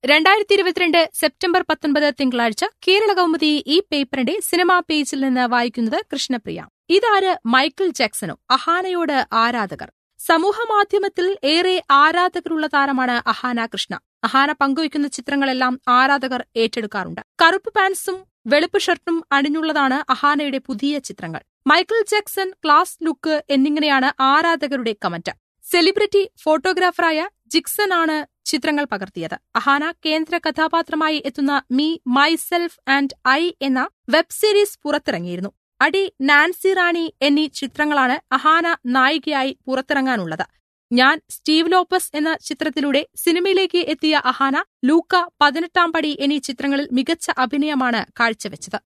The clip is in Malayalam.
രണ്ടായിരത്തി ഇരുപത്തിരണ്ട് സെപ്റ്റംബർ പത്തൊൻപത് തിങ്കളാഴ്ച കേരള കൗമുദി ഈ പേപ്പറിന്റെ സിനിമാ പേജിൽ നിന്ന് വായിക്കുന്നത് കൃഷ്ണപ്രിയ ഇതാര് മൈക്കിൾ ജാക്സണോ അഹാനയോട് ആരാധകർ സമൂഹമാധ്യമത്തിൽ ഏറെ ആരാധകരുള്ള താരമാണ് അഹാന കൃഷ്ണ അഹാന പങ്കുവയ്ക്കുന്ന ചിത്രങ്ങളെല്ലാം ആരാധകർ ഏറ്റെടുക്കാറുണ്ട് കറുപ്പ് പാൻസും വെളുപ്പ് ഷർട്ടും അണിഞ്ഞുള്ളതാണ് അഹാനയുടെ പുതിയ ചിത്രങ്ങൾ മൈക്കിൾ ജാക്സൺ ക്ലാസ് ലുക്ക് എന്നിങ്ങനെയാണ് ആരാധകരുടെ കമന്റ് സെലിബ്രിറ്റി ഫോട്ടോഗ്രാഫറായ ജിക്സൺ ആണ് ചിത്രങ്ങൾ പകർത്തിയത് അഹാന കേന്ദ്ര കഥാപാത്രമായി എത്തുന്ന മീ മൈസെൽഫ് ആൻഡ് ഐ എന്ന വെബ് സീരീസ് പുറത്തിറങ്ങിയിരുന്നു അടി നാൻസി റാണി എന്നീ ചിത്രങ്ങളാണ് അഹാന നായികയായി പുറത്തിറങ്ങാനുള്ളത് ഞാൻ സ്റ്റീവ് ലോപ്പസ് എന്ന ചിത്രത്തിലൂടെ സിനിമയിലേക്ക് എത്തിയ അഹാന ലൂക്ക പതിനെട്ടാം പടി എന്നീ ചിത്രങ്ങളിൽ മികച്ച അഭിനയമാണ് കാഴ്ചവെച്ചത്